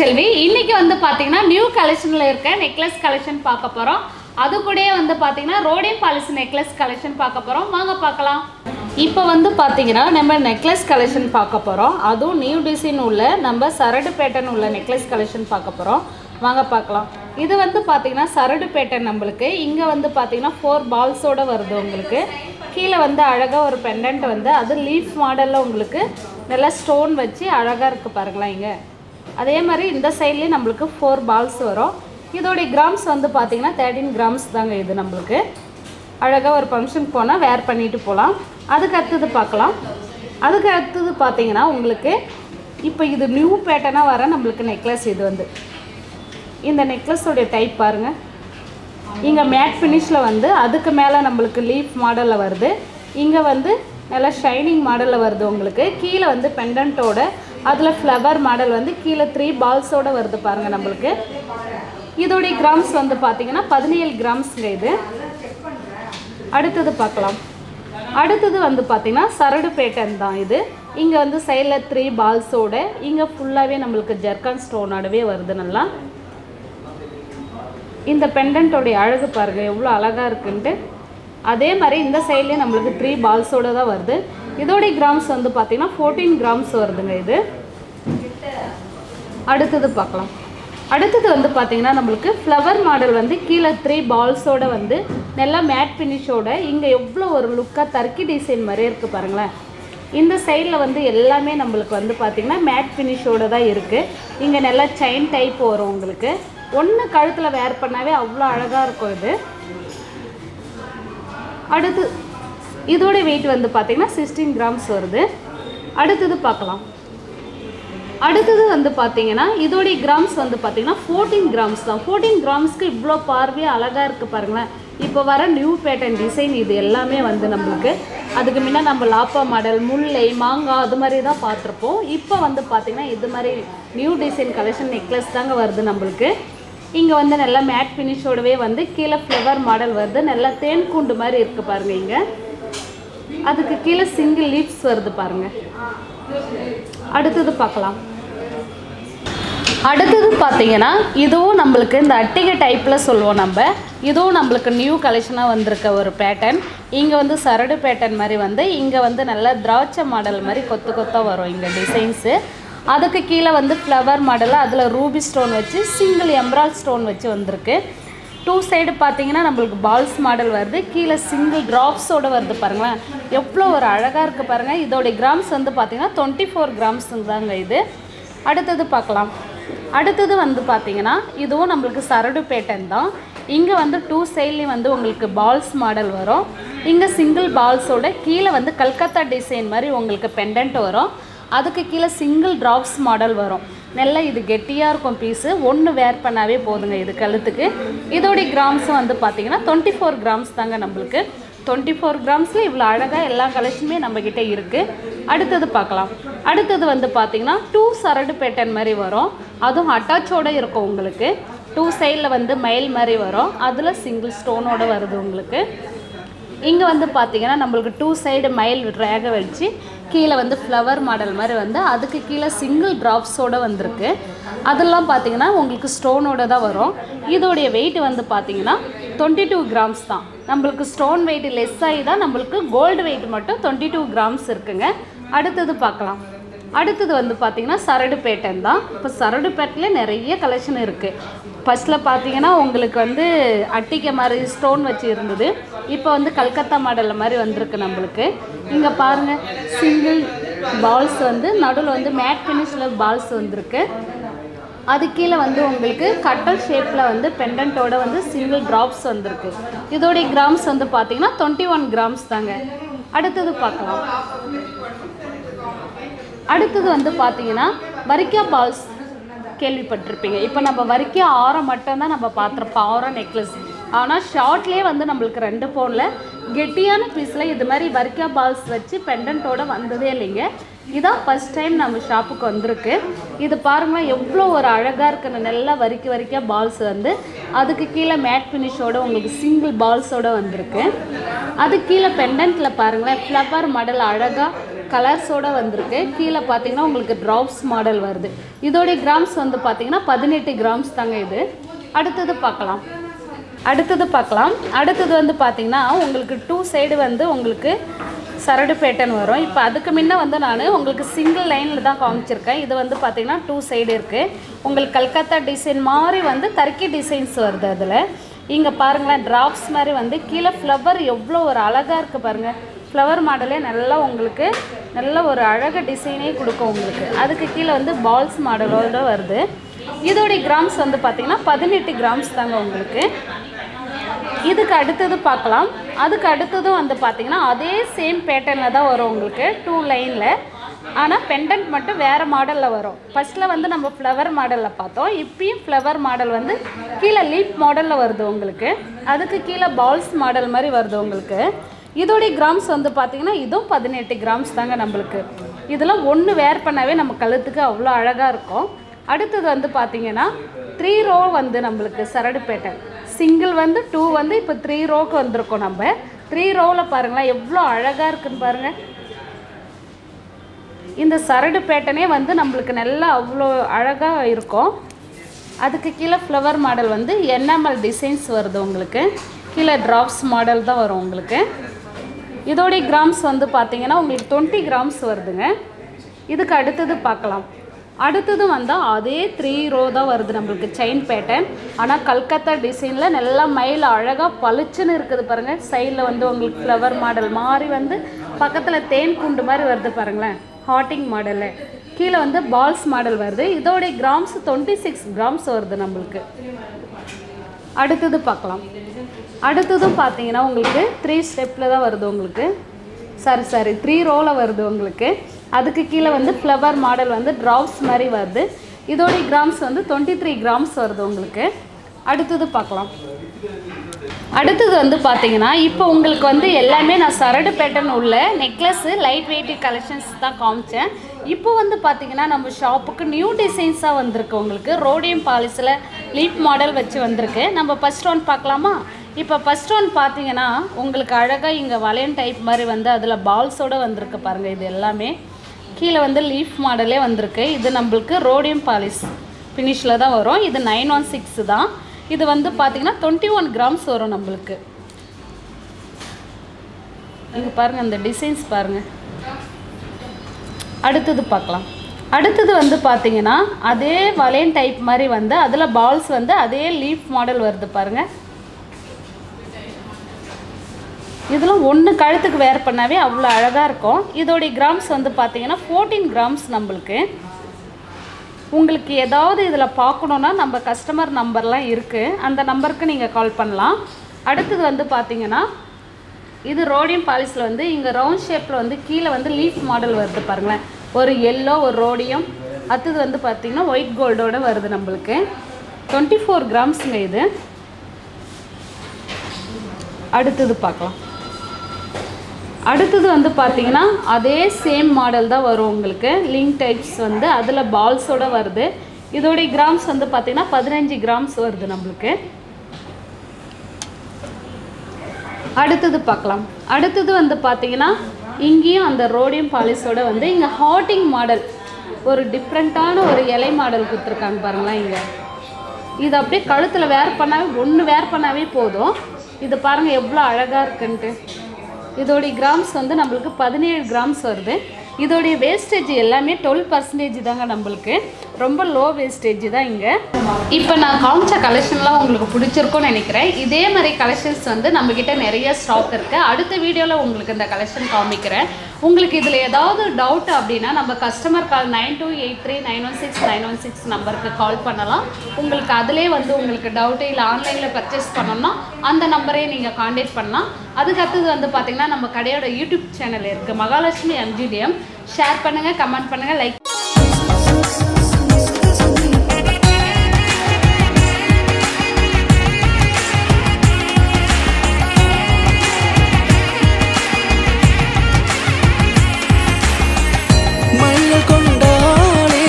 செல்வி இன்னைக்கு வந்து பார்த்தீங்கன்னா நியூ கலெக்ஷனில் இருக்க நெக்லஸ் கலெக்ஷன் பார்க்க போகிறோம் அது கூடயே வந்து பார்த்தீங்கன்னா ரோடியம் பாலிசி நெக்லஸ் கலெக்ஷன் பார்க்க போகிறோம் வாங்க பார்க்கலாம் இப்போ வந்து பார்த்தீங்கன்னா நம்ம நெக்லஸ் கலெக்ஷன் பார்க்க போகிறோம் அதுவும் நியூ டிசைன் உள்ள நம்ம சரடு பேட்டர்ன் உள்ள நெக்லஸ் கலெக்ஷன் பார்க்க போகிறோம் வாங்க பார்க்கலாம் இது வந்து பார்த்தீங்கன்னா சரடு பேட்டர்ன் நம்மளுக்கு இங்கே வந்து பார்த்தீங்கன்னா ஃபோர் பால்ஸோட வருது உங்களுக்கு கீழே வந்து அழகாக ஒரு பெண்டன்ட் வந்து அது லீஃப் மாடலில் உங்களுக்கு நல்லா ஸ்டோன் வச்சு அழகாக இருக்குது பாருங்களேன் இங்கே அதே மாதிரி இந்த சைட்லேயும் நம்மளுக்கு ஃபோர் பால்ஸ் வரும் இதோடைய கிராம்ஸ் வந்து பார்த்தீங்கன்னா தேர்ட்டின் கிராம்ஸ் தாங்க இது நம்மளுக்கு அழகாக ஒரு ஃபங்க்ஷனுக்கு போனால் வேர் பண்ணிட்டு போகலாம் அதுக்கு அடுத்தது பார்க்கலாம் அதுக்கு அடுத்தது பார்த்தீங்கன்னா உங்களுக்கு இப்போ இது நியூ பேட்டர்னாக வர நம்மளுக்கு நெக்லஸ் இது வந்து இந்த நெக்லஸோடைய டைப் பாருங்கள் இங்கே மேட் ஃபினிஷில் வந்து அதுக்கு மேலே நம்மளுக்கு லீஃப் மாடலில் வருது இங்கே வந்து நல்லா ஷைனிங் மாடலில் வருது உங்களுக்கு கீழே வந்து பெண்டன்ட்டோட அதில் ஃப்ளவர் மாடல் வந்து கீழே த்ரீ பால்ஸோட வருது பாருங்கள் நம்மளுக்கு இதோடைய கிராம்ஸ் வந்து பார்த்தீங்கன்னா பதினேழு கிராம்ஸுங்க இது அடுத்தது பார்க்கலாம் அடுத்தது வந்து பார்த்தீங்கன்னா சரடு பேட்டன் தான் இது இங்கே வந்து சைடில் த்ரீ பால்ஸோட இங்கே ஃபுல்லாகவே நம்மளுக்கு ஜர்கான் ஸ்டோனோடவே வருது நல்லா இந்த பெண்டன்ட்டோடைய அழகு பாருங்க எவ்வளோ அழகாக இருக்குன்ட்டு அதே மாதிரி இந்த சைட்லேயும் நம்மளுக்கு த்ரீ பால்ஸோட தான் வருது இதோடைய கிராம்ஸ் வந்து பார்த்தீங்கன்னா ஃபோர்டீன் கிராம்ஸ் வருதுங்க இது அடுத்தது பார்க்கலாம் அடுத்தது வந்து பார்த்தீங்கன்னா நம்மளுக்கு ஃப்ளவர் மாடல் வந்து கீழே த்ரீ பால்ஸோட வந்து நல்லா மேட் ஃபினிஷோட இங்கே எவ்வளோ ஒரு லுக்காக தர்க்கி டிசைன் மாதிரியே இருக்குது பாருங்களேன் இந்த சைடில் வந்து எல்லாமே நம்மளுக்கு வந்து பார்த்திங்கன்னா மேட் ஃபினிஷோட தான் இருக்குது இங்கே நல்லா செயின் டைப் வரும் உங்களுக்கு ஒன்று கழுத்தில் வேர் பண்ணாவே அவ்வளோ அழகாக இருக்கும் இது அடுத்து இதோட வெயிட் வந்து பார்த்திங்கன்னா சிக்ஸ்டீன் கிராம்ஸ் வருது அடுத்தது பார்க்கலாம் அடுத்தது வந்து பார்த்தீங்கன்னா இதோடைய கிராம்ஸ் வந்து பார்த்தீங்கன்னா ஃபோர்டீன் கிராம்ஸ் தான் ஃபோர்டீன் கிராம்ஸ்க்கு இவ்வளோ பார்வையாக அழகாக இருக்குது பாருங்களேன் இப்போ வர நியூ பேட்டர்ன் டிசைன் இது எல்லாமே வந்து நம்மளுக்கு அதுக்கு முன்ன நம்ம லாப்பா மாடல் முல்லை மாங்காய் அது மாதிரி தான் பார்த்துருப்போம் இப்போ வந்து பார்த்திங்கன்னா இது மாதிரி நியூ டிசைன் கலெக்ஷன் நெக்லஸ் தாங்க வருது நம்மளுக்கு இங்கே வந்து நல்லா மேட் ஃபினிஷோடவே வந்து கீழே ஃப்ளவர் மாடல் வருது நல்லா தேன் கூண்டு மாதிரி இருக்குது பாருங்கள் இங்கே அதுக்கு கீழே சிங்கிள் லீவ்ஸ் வருது பாருங்கள் அடுத்தது பார்க்கலாம் அடுத்தது பார்த்தீங்கன்னா இதுவும் நம்மளுக்கு இந்த அட்டிகை டைப்பில் சொல்லுவோம் நம்ம இதுவும் நம்மளுக்கு நியூ கலெக்ஷனாக வந்திருக்க ஒரு பேட்டர்ன் இங்கே வந்து சரடு பேட்டர்ன் மாதிரி வந்து இங்கே வந்து நல்ல திராட்சை மாடல் மாதிரி கொத்து கொத்தாக வரும் இங்கே டிசைன்ஸு அதுக்கு கீழே வந்து ஃப்ளவர் மாடலில் அதில் ரூபி ஸ்டோன் வச்சு சிங்கிள் எம்ரால் ஸ்டோன் வச்சு வந்திருக்கு டூ சைடு பார்த்தீங்கன்னா நம்மளுக்கு பால்ஸ் மாடல் வருது கீழே சிங்கிள் ட்ராப்ஸோடு வருது பாருங்களேன் எவ்வளோ ஒரு அழகாக இருக்குது பாருங்கள் இதோடைய கிராம்ஸ் வந்து பார்த்தீங்கன்னா டுவெண்ட்டி ஃபோர் கிராம்ஸுங்க தாங்க இது அடுத்தது பார்க்கலாம் அடுத்தது வந்து பார்த்தீங்கன்னா இதுவும் நம்மளுக்கு சரடு பேட்டன் தான் இங்கே வந்து டூ சைட்லேயும் வந்து உங்களுக்கு பால்ஸ் மாடல் வரும் இங்கே சிங்கிள் பால்ஸோட கீழே வந்து கல்கத்தா டிசைன் மாதிரி உங்களுக்கு பெண்டன்ட் வரும் அதுக்கு கீழே சிங்கிள் ட்ராப்ஸ் மாடல் வரும் நல்லா இது கெட்டியாக இருக்கும் பீஸு ஒன்று வேர் பண்ணாவே போதுங்க இது கழுத்துக்கு இதோடைய கிராம்ஸும் வந்து பார்த்தீங்கன்னா டுவெண்ட்டி ஃபோர் கிராம்ஸ் தாங்க நம்மளுக்கு டுவெண்ட்டி ஃபோர் கிராம்ஸில் இவ்வளோ அழகாக எல்லா கலெக்ஷனுமே நம்மக்கிட்ட இருக்குது அடுத்தது பார்க்கலாம் அடுத்தது வந்து பார்த்தீங்கன்னா டூ சரடு பேட்டர்ன் மாதிரி வரும் அதுவும் அட்டாச்சோடு இருக்கும் உங்களுக்கு டூ சைடில் வந்து மயில் மாதிரி வரும் அதில் சிங்கிள் ஸ்டோனோட வருது உங்களுக்கு இங்கே வந்து பார்த்தீங்கன்னா நம்மளுக்கு டூ சைடு மயில் ரேக வச்சு கீழே வந்து ஃப்ளவர் மாடல் மாதிரி வந்து அதுக்கு கீழே சிங்கிள் ட்ராப்ஸோடு வந்திருக்கு அதெல்லாம் பார்த்தீங்கன்னா உங்களுக்கு ஸ்டோனோட தான் வரும் இதோடைய வெயிட் வந்து பார்த்தீங்கன்னா டுவெண்ட்டி டூ கிராம்ஸ் தான் நம்மளுக்கு ஸ்டோன் வெயிட் லெஸ் ஆகி தான் நம்மளுக்கு கோல்டு வெயிட் மட்டும் டுவெண்ட்டி டூ கிராம்ஸ் இருக்குங்க அடுத்தது பார்க்கலாம் அடுத்தது வந்து பார்த்தீங்கன்னா சரடு பேட்டன் தான் இப்போ சரடு பேட்டில் நிறைய கலெக்ஷன் இருக்குது ஃபஸ்ட்டில் பார்த்தீங்கன்னா உங்களுக்கு வந்து அட்டிக்கை மாதிரி ஸ்டோன் வச்சு இருந்தது இப்போ வந்து கல்கத்தா மாடலில் மாதிரி வந்திருக்கு நம்மளுக்கு இங்கே பாருங்கள் சிங்கிள் பால்ஸ் வந்து நடுவில் வந்து மேட் ஃபினிஷில் பால்ஸ் வந்திருக்கு அது கீழே வந்து உங்களுக்கு கட்டல் ஷேப்பில் வந்து பெண்டன்ட்டோட வந்து சிங்கிள் ட்ராப்ஸ் வந்திருக்கு இதோடைய கிராம்ஸ் வந்து பார்த்தீங்கன்னா டுவெண்ட்டி ஒன் கிராம்ஸ் தாங்க அடுத்தது பார்க்கலாம் அடுத்தது வந்து பார்த்தீங்கன்னா வரிக்கா பால்ஸ் கேள்விப்பட்டிருப்பீங்க இப்போ நம்ம வரிக்கா ஆரம் மட்டும்தான் நம்ம பார்த்துருப்போம் ஆரம் நெக்லஸ் ஆனால் ஷார்ட்லேயே வந்து நம்மளுக்கு ரெண்டு பவுனில் கெட்டியான பீஸில் இது மாதிரி வரிக்கா பால்ஸ் வச்சு பெண்டன்ட்டோட வந்ததே இல்லைங்க இதான் ஃபஸ்ட் டைம் நம்ம ஷாப்புக்கு வந்திருக்கு இது பாருங்களேன் எவ்வளோ ஒரு அழகாக இருக்குன்னு நல்லா வரிக்க வரிக்க பால்ஸ் வந்து அதுக்கு கீழே மேட் ஃபினிஷோட உங்களுக்கு சிங்கிள் பால்ஸோட வந்திருக்கு அது கீழே பெண்டன்ட்டில் பாருங்களேன் ஃப்ளவர் மாடல் அழகாக கலர்ஸோட வந்திருக்கு கீழே பார்த்தீங்கன்னா உங்களுக்கு ட்ராப்ஸ் மாடல் வருது இதோடைய கிராம்ஸ் வந்து பார்த்தீங்கன்னா பதினெட்டு கிராம்ஸ் தாங்க இது அடுத்தது பார்க்கலாம் அடுத்தது பார்க்கலாம் அடுத்தது வந்து பார்த்தீங்கன்னா உங்களுக்கு டூ சைடு வந்து உங்களுக்கு சரடு பேட்டர்ன் வரும் இப்போ அதுக்கு முன்ன வந்து நான் உங்களுக்கு சிங்கிள் லைனில் தான் காமிச்சிருக்கேன் இது வந்து பார்த்தீங்கன்னா டூ சைடு இருக்குது உங்களுக்கு கல்கத்தா டிசைன் மாதிரி வந்து தர்க்கி டிசைன்ஸ் வருது அதில் இங்கே பாருங்களேன் ட்ராப்ஸ் மாதிரி வந்து கீழே ஃப்ளவர் எவ்வளோ ஒரு அழகாக இருக்குது பாருங்கள் ஃப்ளவர் மாடலே நல்லா உங்களுக்கு நல்ல ஒரு அழகு டிசைனே கொடுக்கும் உங்களுக்கு அதுக்கு கீழே வந்து பால்ஸ் மாடலோட வருது இதோடைய கிராம்ஸ் வந்து பார்த்தீங்கன்னா பதினெட்டு கிராம்ஸ் தாங்க உங்களுக்கு இதுக்கு அடுத்தது பார்க்கலாம் அதுக்கு அடுத்ததும் வந்து பார்த்தீங்கன்னா அதே சேம் பேட்டர்னில் தான் வரும் உங்களுக்கு டூ லைனில் ஆனால் பெண்டன்ட் மட்டும் வேறு மாடலில் வரும் ஃபஸ்ட்டில் வந்து நம்ம ஃப்ளவர் மாடலில் பார்த்தோம் இப்பயும் ஃப்ளவர் மாடல் வந்து கீழே லீப் மாடலில் வருது உங்களுக்கு அதுக்கு கீழே பால்ஸ் மாடல் மாதிரி வருது உங்களுக்கு இதோடைய கிராம்ஸ் வந்து பார்த்தீங்கன்னா இதுவும் பதினெட்டு கிராம்ஸ் தாங்க நம்மளுக்கு இதெல்லாம் ஒன்று வேர் பண்ணாவே நம்ம கழுத்துக்கு அவ்வளோ அழகாக இருக்கும் அடுத்தது வந்து பார்த்தீங்கன்னா த்ரீ ரோ வந்து நம்மளுக்கு சரடு பேட்டர்ன் சிங்கிள் வந்து டூ வந்து இப்போ த்ரீ ரோக்கு வந்திருக்கோம் நம்ம த்ரீ ரோவில் பாருங்களேன் எவ்வளோ அழகாக இருக்குன்னு பாருங்கள் இந்த சரடு பேட்டனே வந்து நம்மளுக்கு நல்லா அவ்வளோ அழகாக இருக்கும் அதுக்கு கீழே ஃப்ளவர் மாடல் வந்து என்எம்எல் டிசைன்ஸ் வருது உங்களுக்கு கீழே ட்ராப்ஸ் மாடல் தான் வரும் உங்களுக்கு இதோடைய கிராம்ஸ் வந்து பார்த்தீங்கன்னா உங்களுக்கு டுவெண்ட்டி கிராம்ஸ் வருதுங்க இதுக்கு அடுத்தது பார்க்கலாம் அடுத்தது வந்தால் அதே த்ரீ ரோ தான் வருது நம்மளுக்கு செயின் பேட்டர்ன் ஆனால் கல்கத்தா டிசைனில் நல்லா மயில் அழகாக பளிச்சுன்னு இருக்குது பாருங்கள் சைடில் வந்து உங்களுக்கு ஃப்ளவர் மாடல் மாதிரி வந்து பக்கத்தில் தேன் குண்டு மாதிரி வருது பாருங்களேன் ஹாட்டிங் மாடலு கீழே வந்து பால்ஸ் மாடல் வருது இதோடைய கிராம்ஸ் டுவெண்ட்டி சிக்ஸ் கிராம்ஸ் வருது நம்மளுக்கு அடுத்தது பார்க்கலாம் அடுத்ததும் பார்த்தீங்கன்னா உங்களுக்கு த்ரீ ஸ்டெப்பில் தான் வருது உங்களுக்கு சாரி சாரி த்ரீ ரோவில் வருது உங்களுக்கு அதுக்கு கீழே வந்து ஃப்ளவர் மாடல் வந்து ட்ராப்ஸ் மாதிரி வருது இதோடைய கிராம்ஸ் வந்து டுவெண்ட்டி த்ரீ கிராம்ஸ் வருது உங்களுக்கு அடுத்தது பார்க்கலாம் அடுத்தது வந்து பார்த்தீங்கன்னா இப்போ உங்களுக்கு வந்து எல்லாமே நான் சரடு பேட்டர்ன் உள்ள நெக்லஸ்ஸு லைட் வெயிட் கலெக்ஷன்ஸ் தான் காமிச்சேன் இப்போ வந்து பார்த்தீங்கன்னா நம்ம ஷாப்புக்கு நியூ டிசைன்ஸாக வந்திருக்கு உங்களுக்கு ரோடியம் பாலிஸில் லீப் மாடல் வச்சு வந்திருக்கு நம்ம ஃபஸ்ட் ஒன் பார்க்கலாமா இப்போ ஃபஸ்ட் ஒன் பார்த்தீங்கன்னா உங்களுக்கு அழகாக இங்கே வளையன் டைப் மாதிரி வந்து அதில் பால்ஸோடு வந்திருக்கு பாருங்கள் இது எல்லாமே கீழே வந்து லீஃப் மாடலே வந்திருக்கு இது நம்மளுக்கு ரோடியம் பாலிஸ் ஃபினிஷில் தான் வரும் இது நைன் ஒன் சிக்ஸ் தான் இது வந்து பார்த்தீங்கன்னா டுவெண்ட்டி ஒன் கிராம்ஸ் வரும் நம்மளுக்கு இங்கே பாருங்கள் இந்த டிசைன்ஸ் பாருங்கள் அடுத்தது பார்க்கலாம் அடுத்தது வந்து பார்த்தீங்கன்னா அதே வளையன் டைப் மாதிரி வந்து அதில் பால்ஸ் வந்து அதே லீஃப் மாடல் வருது பாருங்கள் இதெல்லாம் ஒன்று கழுத்துக்கு வேர் பண்ணாவே அவ்வளோ அழகாக இருக்கும் இதோடைய கிராம்ஸ் வந்து பார்த்தீங்கன்னா ஃபோர்டீன் கிராம்ஸ் நம்மளுக்கு உங்களுக்கு ஏதாவது இதில் பார்க்கணுன்னா நம்ம கஸ்டமர் நம்பர்லாம் இருக்குது அந்த நம்பருக்கு நீங்கள் கால் பண்ணலாம் அடுத்தது வந்து பார்த்தீங்கன்னா இது ரோடியம் பாலிஸில் வந்து இங்கே ரவுண்ட் ஷேப்பில் வந்து கீழே வந்து லீஃப் மாடல் வருது பாருங்களேன் ஒரு எல்லோ ஒரு ரோடியம் அடுத்தது வந்து பார்த்தீங்கன்னா ஒயிட் கோல்டோட வருது நம்மளுக்கு டுவெண்ட்டி ஃபோர் கிராம்ஸுங்க இது அடுத்தது பார்க்கலாம் அடுத்தது வந்து பார்த்தீங்கன்னா அதே சேம் மாடல் தான் வரும் உங்களுக்கு லிங்க் டைப்ஸ் வந்து அதில் பால்ஸோட வருது இதோடைய கிராம்ஸ் வந்து பார்த்தீங்கன்னா பதினஞ்சு கிராம்ஸ் வருது நம்மளுக்கு அடுத்தது பார்க்கலாம் அடுத்தது வந்து பார்த்தீங்கன்னா இங்கேயும் அந்த ரோடியம் பாலிஸோட வந்து இங்கே ஹாட்டிங் மாடல் ஒரு டிஃப்ரெண்ட்டான ஒரு இலை மாடல் கொடுத்துருக்காங்க பாருங்களேன் இங்கே இது அப்படியே கழுத்தில் வேர் பண்ணாவே ஒன்று வேர் பண்ணாவே போதும் இது பாருங்கள் எவ்வளோ அழகாக இருக்குன்ட்டு இதோடைய கிராம்ஸ் வந்து நம்மளுக்கு பதினேழு கிராம்ஸ் வருது இதோடைய வேஸ்டேஜ் எல்லாமே டுவெல் பர்சன்டேஜ் தாங்க நம்மளுக்கு ரொம்ப லோ வேஸ்டேஜ் தான் இங்கே இப்போ நான் காமிச்ச கலெக்ஷன்லாம் உங்களுக்கு பிடிச்சிருக்கும்னு நினைக்கிறேன் இதே மாதிரி கலெக்ஷன்ஸ் வந்து நம்மக்கிட்ட நிறைய ஸ்டாக் இருக்குது அடுத்த வீடியோவில் உங்களுக்கு இந்த கலெக்ஷன் காமிக்கிறேன் உங்களுக்கு இதில் ஏதாவது டவுட் அப்படின்னா நம்ம customer call nine two eight three nine one six nine one six நம்பருக்கு கால் பண்ணலாம் உங்களுக்கு அதிலே வந்து உங்களுக்கு டவுட்டு இல்லை ஆன்லைனில் பர்ச்சேஸ் பண்ணணும்னா அந்த நம்பரே நீங்கள் காண்டாக்ட் பண்ணலாம் அதுக்கு அடுத்தது வந்து பார்த்திங்கன்னா நம்ம கடையோட யூடியூப் சேனல் இருக்குது மகாலட்சுமி எம்ஜிடிஎம் ஷேர் பண்ணுங்கள் கமெண்ட் பண்ணுங்கள் லைக் மயில் கொண்டாளே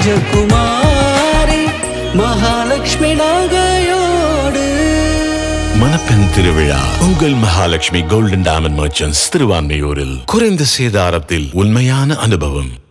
ராஜகுமாரி மகாலட்சுமி நகையோடு மணப்பெண் திருவிழா உங்கள் மகாலட்சுமி கோல்டன் டைமண்ட் மர்ச்சன்ட்ஸ் திருவான்மையூரில் குறைந்த சேதாரத்தில் உண்மையான அனுபவம்